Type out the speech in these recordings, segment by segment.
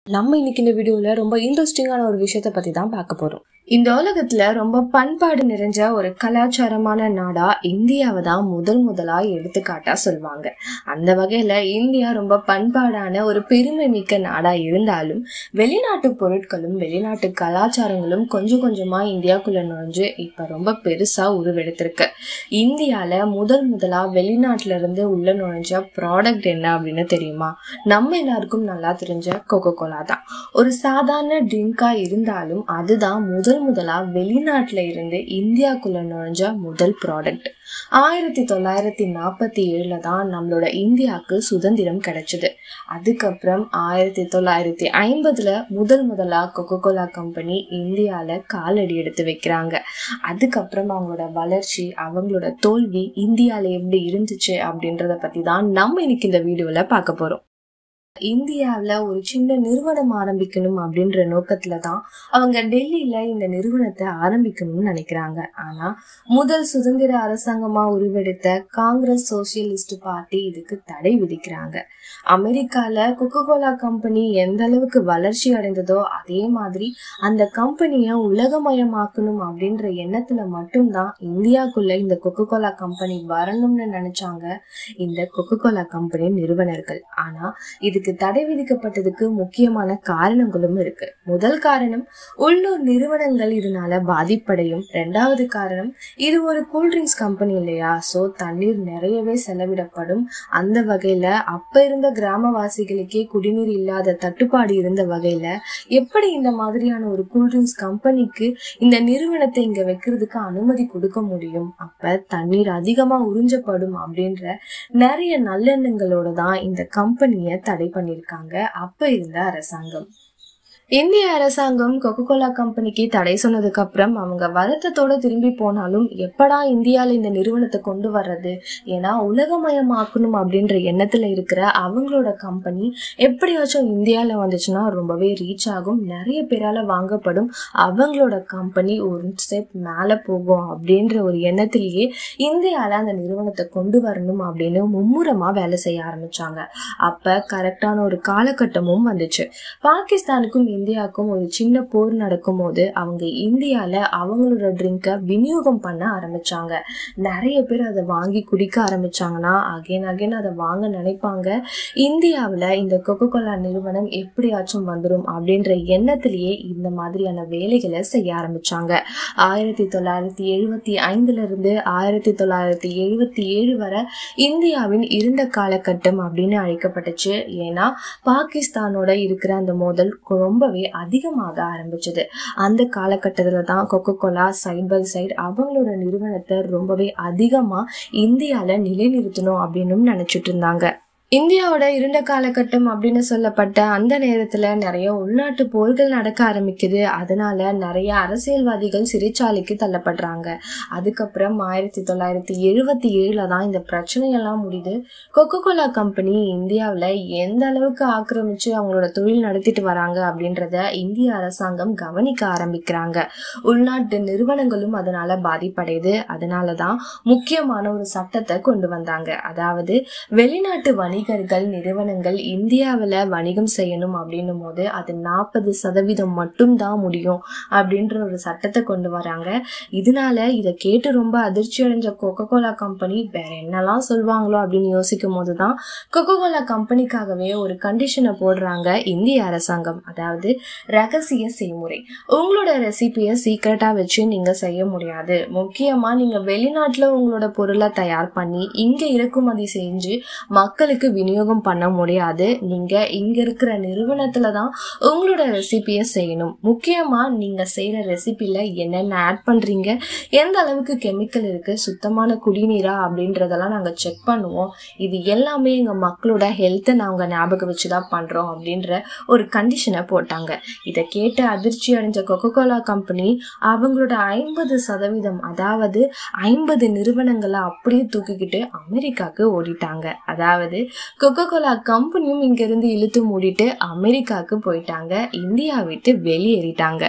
நம்ம இன்னைக்கு இந்த வீடியோல ரொம்ப இன்ட்ரெஸ்டிங்கான ஒரு விஷயத்த பத்தி தான் பார்க்க போறோம் இந்த உலகத்துல ரொம்ப பண்பாடு நிறைஞ்ச ஒரு கலாச்சாரமான நாடா இந்தியாவை தான் முதல் முதலா எடுத்துக்காட்டா சொல்லுவாங்க அந்த வகையில இந்தியா ரொம்ப பண்பாடான ஒரு பெருமை மிக்க நாடா இருந்தாலும் வெளிநாட்டு பொருட்களும் வெளிநாட்டு கலாச்சாரங்களும் கொஞ்சம் கொஞ்சமா இந்தியாக்குள்ள நுழைஞ்சு இப்ப ரொம்ப பெருசா உருவெடுத்திருக்கு இந்தியால முதல் முதலா வெளிநாட்டுல இருந்து உள்ள நுழைஞ்ச ப்ராடக்ட் என்ன அப்படின்னு தெரியுமா நம்ம எல்லாருக்கும் நல்லா தெரிஞ்ச கோகோ கோலா தான் ஒரு சாதாரண ட்ரிங்கா இருந்தாலும் அதுதான் முதல் முதலா வெளிநாட்டுல இருந்து இந்தியாக்குள்ள நுழைஞ்ச முதல் ப்ராடக்ட் ஆயிரத்தி தொள்ளாயிரத்தி நாற்பத்தி ஏழுல தான் நம்மளோட இந்தியாவுக்கு சுதந்திரம் கிடைச்சது அதுக்கப்புறம் ஆயிரத்தி தொள்ளாயிரத்தி ஐம்பதுல முதல் முதலா கொக்கோ கோலா கம்பெனி இந்தியால காலடி எடுத்து வைக்கிறாங்க அதுக்கப்புறம் அவங்களோட வளர்ச்சி அவங்களோட தோல்வி இந்தியால எப்படி இருந்துச்சு அப்படின்றத பத்தி தான் நம்ம இன்னைக்கு இந்த வீடியோல பார்க்க போறோம் இந்தியாவில் ஒரு சின்ன நிறுவனம் ஆரம்பிக்கணும் அப்படின்ற நோக்கத்துல தான் அவங்க டெல்லியில இந்த நிறுவனத்தை ஆரம்பிக்கணும்னு நினைக்கிறாங்க ஆனா முதல் சுதந்திர அரசாங்கமா உருவெடுத்த காங்கிரஸ் சோசியலிஸ்ட் பார்ட்டி இதுக்கு தடை விதிக்கிறாங்க அமெரிக்கால கொக்கோ கோலா கம்பெனி எந்த அளவுக்கு வளர்ச்சி அடைந்ததோ அதே மாதிரி அந்த கம்பெனியை உலகமயமாக்கணும் அப்படின்ற எண்ணத்துல மட்டும்தான் இந்தியாக்குள்ள இந்த கொக்கோ கோலா கம்பெனி வரணும்னு நினைச்சாங்க இந்த கொக்கோ கோலா கம்பெனி நிறுவனர்கள் ஆனா இதுக்கு தடை விதிக்கப்பட்டதுக்கு முக்கியமான காரணங்களும் இருக்கு முதல் காரணம் உள்ளூர் நிறுவனங்கள் இதனால பாதிப்படையும் ரெண்டாவது காரணம் இது ஒரு கூல்ட்ரிங்க்ஸ் கம்பெனி இல்லையா சோ தண்ணீர் நிறையவே செலவிடப்படும் அந்த வகையில அப்ப இருந்த கிராமவாசிகளுக்கே குடிநீர் இல்லாத தட்டுப்பாடு இருந்த வகையில எப்படி இந்த மாதிரியான ஒரு கூல்ட்ரிங்க்ஸ் கம்பெனிக்கு இந்த நிறுவனத்தை இங்க வைக்கிறதுக்கு அனுமதி கொடுக்க முடியும் அப்ப தண்ணீர் அதிகமா உறிஞ்சப்படும் அப்படின்ற நிறைய நல்லெண்ணங்களோட தான் இந்த கம்பெனியை தடை பண்ணியிருக்காங்க அப்ப இருந்த அரசாங்கம் இந்திய அரசாங்கம் கொக்கோ கோலா கம்பெனிக்கு தடை சொன்னதுக்கு அப்புறம் அவங்க வருத்தத்தோட திரும்பி போனாலும் எப்படா இந்தியால இந்த நிறுவனத்தை கொண்டு வர்றது ஏன்னா உலகமயமாக்கணும் அப்படின்ற எண்ணத்துல இருக்கிற அவங்களோட கம்பெனி எப்படியாச்சும் இந்தியால வந்துச்சுன்னா ரொம்பவே ரீச் ஆகும் நிறைய பேரால வாங்கப்படும் அவங்களோட கம்பெனி ஒரு ஸ்டெப் மேல போகும் அப்படின்ற ஒரு எண்ணத்திலேயே இந்தியால அந்த நிறுவனத்தை கொண்டு வரணும் அப்படின்னு மும்முரமா வேலை செய்ய ஆரம்பிச்சாங்க அப்ப கரெக்டான ஒரு காலகட்டமும் வந்துச்சு பாகிஸ்தானுக்கும் இந்தியாவுக்கும் ஒரு சின்ன போர் நடக்கும் போது அவங்க இந்தியால அவங்களோட ட்ரிங்கை விநியோகம் பண்ண ஆரம்பிச்சாங்க நிறைய பேர் அதை வாங்கி குடிக்க ஆரம்பிச்சாங்கன்னா அகைன் அகைன் அதை வாங்க நினைப்பாங்க இந்தியாவில் இந்த கொக்கோ கோலா நிறுவனம் எப்படியாச்சும் வந்துடும் அப்படின்ற எண்ணத்திலேயே இந்த மாதிரியான வேலைகளை செய்ய ஆரம்பிச்சாங்க ஆயிரத்தி தொள்ளாயிரத்தி எழுபத்தி ஐந்துல இருந்து ஆயிரத்தி தொள்ளாயிரத்தி எழுபத்தி ஏழு வரை இந்தியாவின் இருண்ட காலகட்டம் அப்படின்னு அழைக்கப்பட்டுச்சு ஏன்னா பாகிஸ்தானோட இருக்கிற அந்த மோதல் ரொம்பவே அதிகமாக ஆரம்பிச்சது அந்த காலகட்டத்தில் தான் Coca Cola side by side அவங்களோட நிறுவனத்தை ரொம்பவே அதிகமாக இந்தியாவில் நிலைநிறுத்தணும் அப்படின்னு நினச்சிட்டு இருந்தாங்க இந்தியாவோட இருண்ட காலகட்டம் அப்படின்னு சொல்லப்பட்ட அந்த நேரத்துல நிறைய உள்நாட்டு போர்கள் நடக்க ஆரம்பிக்குது அதனால நிறைய அரசியல்வாதிகள் சிறைச்சாலைக்கு தள்ளப்படுறாங்க அதுக்கப்புறம் ஆயிரத்தி தொள்ளாயிரத்தி எழுபத்தி ஏழுல தான் இந்த பிரச்சனையெல்லாம் முடியுது கொக்கோ கோலா கம்பெனி இந்தியாவில் எந்த அளவுக்கு ஆக்கிரமிச்சு அவங்களோட தொழில் நடத்திட்டு வராங்க அப்படின்றத இந்திய அரசாங்கம் கவனிக்க ஆரம்பிக்கிறாங்க உள்நாட்டு நிறுவனங்களும் அதனால பாதிப்படையுது அதனால தான் முக்கியமான ஒரு சட்டத்தை கொண்டு வந்தாங்க அதாவது வெளிநாட்டு வணிக வணிகர்கள் நிறுவனங்கள் இந்தியாவில் வணிகம் செய்யணும் அப்படின்னும் போது அது நாற்பது சதவீதம் மட்டும்தான் முடியும் அப்படின்ற ஒரு சட்டத்தை கொண்டு வராங்க இதனால இதை கேட்டு ரொம்ப அதிர்ச்சி அடைஞ்ச கொக்கோ கோலா கம்பெனி வேற என்னெல்லாம் சொல்லுவாங்களோ அப்படின்னு யோசிக்கும் போது தான் கொக்கோ கோலா கம்பெனிக்காகவே ஒரு கண்டிஷனை போடுறாங்க இந்திய அரசாங்கம் அதாவது ரகசிய செய்முறை உங்களோட ரெசிபியை சீக்கிரட்டாக வச்சு நீங்கள் செய்ய முடியாது முக்கியமாக நீங்கள் வெளிநாட்டில் உங்களோட பொருளை தயார் பண்ணி இங்கே இறக்குமதி செஞ்சு மக்களுக்கு விநியோகம் பண்ண முடியாது நீங்க இங்க இருக்கிற நிறுவனத்துல தான் உங்களோட ரெசிபியை செய்யணும் முக்கியமா நீங்க செய்யற ரெசிபில என்னென்ன ஆட் பண்றீங்க எந்த அளவுக்கு கெமிக்கல் இருக்கு சுத்தமான குடிநீரா அப்படின்றதெல்லாம் நாங்க செக் பண்ணுவோம் இது எல்லாமே எங்க மக்களோட ஹெல்த்தை நாங்க ஞாபகம் வச்சுதான் பண்றோம் அப்படின்ற ஒரு கண்டிஷனை போட்டாங்க இதை கேட்டு அதிர்ச்சி அடைஞ்ச கொக்கோ கோலா கம்பெனி அவங்களோட ஐம்பது சதவீதம் அதாவது ஐம்பது நிறுவனங்களை அப்படியே தூக்கிக்கிட்டு அமெரிக்காவுக்கு ஓடிட்டாங்க அதாவது கொக்கோ கோலா கம்பெனியும் இங்கிருந்து இழுத்து மூடிட்டு அமெரிக்காவுக்கு போயிட்டாங்க இந்தியா விட்டு வெளியேறிட்டாங்க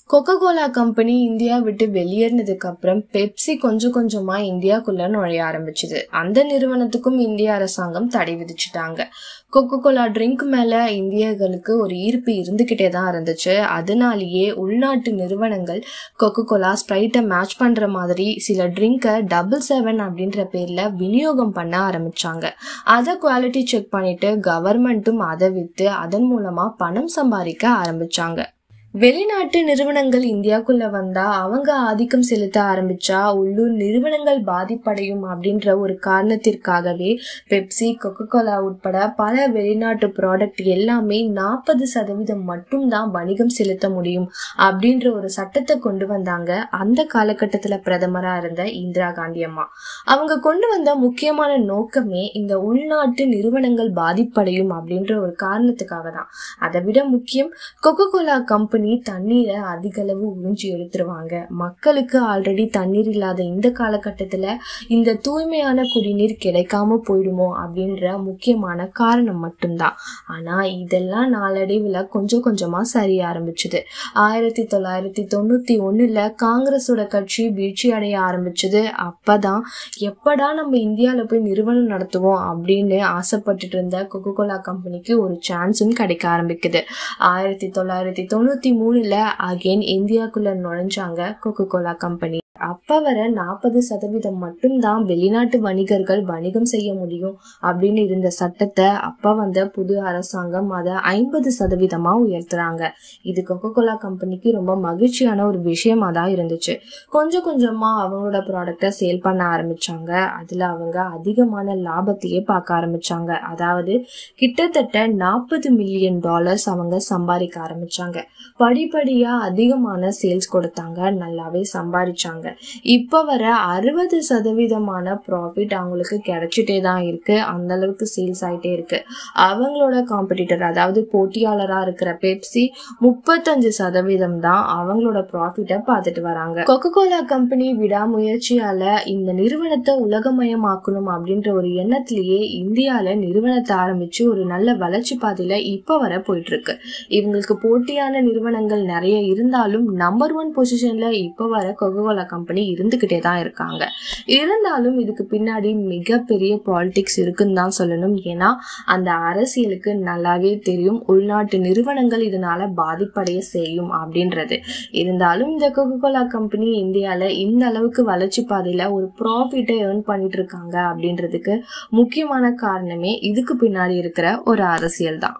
கொக்கோ கோலா கம்பெனி இந்தியா விட்டு வெளியேறினதுக்கு அப்புறம் பெப்சி கொஞ்சம் கொஞ்சமா இந்தியாக்குள்ள நுழைய ஆரம்பிச்சுது அந்த நிறுவனத்துக்கும் இந்திய அரசாங்கம் தடை விதிச்சுட்டாங்க கொக்கோ கோலா ட்ரிங்க் மேல இந்தியர்களுக்கு ஒரு ஈர்ப்பு இருந்துகிட்டே தான் இருந்துச்சு அதனாலேயே உள்நாட்டு நிறுவனங்கள் கொக்கோ கோலா ஸ்ப்ரைட்டை மேட்ச் பண்ற மாதிரி சில ட்ரிங்கை டபுள் செவன் அப்படின்ற பேர்ல விநியோகம் பண்ண ஆரம்பிச்சாங்க அதை குவாலிட்டி செக் பண்ணிட்டு கவர்மெண்ட்டும் அதை வித்து அதன் மூலமா பணம் சம்பாதிக்க ஆரம்பிச்சாங்க வெளிநாட்டு நிறுவனங்கள் இந்தியாக்குள்ள வந்தா அவங்க ஆதிக்கம் செலுத்த ஆரம்பிச்சா உள்ளூர் நிறுவனங்கள் பாதிப்படையும் அப்படின்ற ஒரு காரணத்திற்காகவே பெப்சி கொக்கோ கோலா உட்பட பல வெளிநாட்டு ப்ராடக்ட் எல்லாமே நாற்பது சதவீதம் மட்டும்தான் வணிகம் செலுத்த முடியும் அப்படின்ற ஒரு சட்டத்தை கொண்டு வந்தாங்க அந்த காலகட்டத்துல பிரதமரா இருந்த இந்திரா காந்தி அம்மா அவங்க கொண்டு வந்த முக்கியமான நோக்கமே இந்த உள்நாட்டு நிறுவனங்கள் பாதிப்படையும் அப்படின்ற ஒரு காரணத்துக்காக தான் அதை விட முக்கியம் கொக்கோ கோலா கம்பெனி தண்ணீரை அதிக அளவு உறிஞ்சி எடுத்துருவாங்க மக்களுக்கு ஆல்ரெடி தண்ணீர் இல்லாத இந்த காலகட்டத்துல இந்த தூய்மையான குடிநீர் கிடைக்காம போயிடுமோ அப்படின்ற முக்கியமான காரணம் மட்டும்தான் ஆனா இதெல்லாம் நாளடைவுல கொஞ்சம் கொஞ்சமா சரிய ஆரம்பிச்சுது ஆயிரத்தி தொள்ளாயிரத்தி தொண்ணூத்தி ஒண்ணுல காங்கிரஸோட கட்சி வீழ்ச்சி அடைய ஆரம்பிச்சது அப்பதான் எப்படா நம்ம இந்தியால போய் நிறுவனம் நடத்துவோம் அப்படின்னு ஆசைப்பட்டுட்டு இருந்த கொக்கோ கோலா கம்பெனிக்கு ஒரு சான்ஸும் கிடைக்க ஆரம்பிக்குது ஆயிரத்தி தொள்ளாயிரத்தி தொண்ணூத்தி மூணுல அகைன் இந்தியாக்குள்ள நுழைஞ்சாங்க கொக்கோ கோலா கம்பெனி அப்ப வர நாற்பது சதவீதம் மட்டும்தான் வெளிநாட்டு வணிகர்கள் வணிகம் செய்ய முடியும் அப்படின்னு இருந்த சட்டத்தை அப்ப வந்த புது அரசாங்கம் அதை ஐம்பது சதவீதமா உயர்த்துறாங்க இது கொக்கோ கோலா கம்பெனிக்கு ரொம்ப மகிழ்ச்சியான ஒரு விஷயமா தான் இருந்துச்சு கொஞ்சம் கொஞ்சமா அவங்களோட ப்ராடக்டை சேல் பண்ண ஆரம்பிச்சாங்க அதுல அவங்க அதிகமான லாபத்தையே பார்க்க ஆரம்பிச்சாங்க அதாவது கிட்டத்தட்ட நாற்பது மில்லியன் டாலர்ஸ் அவங்க சம்பாதிக்க ஆரம்பிச்சாங்க படிப்படியா அதிகமான சேல்ஸ் கொடுத்தாங்க நல்லாவே சம்பாதிச்சாங்க இப்ப வர அறுபது சதவீதமான ப்ராஃபிட் அவங்களுக்கு கிடைச்சிட்டே தான் இருக்கு அந்த அளவுக்கு சேல்ஸ் ஆயிட்டே இருக்கு அவங்களோட காம்படிட்டர் அதாவது போட்டியாளரா இருக்கிற பெப்சி முப்பத்தஞ்சு சதவீதம் தான் அவங்களோட ப்ராஃபிட்டை பார்த்துட்டு வராங்க கொக்கோ கோலா கம்பெனி விடாமுயற்சியால இந்த நிறுவனத்தை உலகமயமாக்கணும் அப்படின்ற ஒரு எண்ணத்திலேயே இந்தியால நிறுவனத்தை ஆரம்பிச்சு ஒரு நல்ல வளர்ச்சி பாதையில இப்ப வர போயிட்டு இருக்கு இவங்களுக்கு போட்டியான நிறுவனங்கள் நிறைய இருந்தாலும் நம்பர் ஒன் பொசிஷன்ல இப்ப வர கொக்கோ கோலா கம்பெனி இருந்துகிட்டே தான் இருக்காங்க இருந்தாலும் இதுக்கு பின்னாடி மிகப்பெரிய பாலிடிக்ஸ் இருக்குன்னு தான் சொல்லணும் ஏன்னா அந்த அரசியலுக்கு நல்லாவே தெரியும் உள்நாட்டு நிறுவனங்கள் இதனால பாதிப்படைய செய்யும் அப்படின்றது இருந்தாலும் இந்த கொக்கோ கோலா கம்பெனி இந்தியால இந்த அளவுக்கு வளர்ச்சி பாதையில ஒரு ப்ராஃபிட்டை ஏர்ன் பண்ணிட்டு இருக்காங்க அப்படின்றதுக்கு முக்கியமான காரணமே இதுக்கு பின்னாடி இருக்கிற ஒரு அரசியல் தான்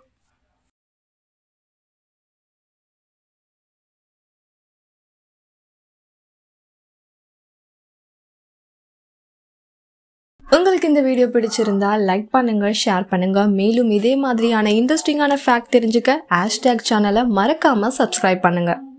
உங்களுக்கு இந்த வீடியோ பிடிச்சிருந்தா லைக் பண்ணுங்க ஷேர் பண்ணுங்க மேலும் இதே மாதிரியான இன்ட்ரெஸ்டிங்கான ஃபேக்ட் தெரிஞ்சுக்க ஹேஷ்டேக் சேனலை மறக்காம சப்ஸ்கிரைப் பண்ணுங்க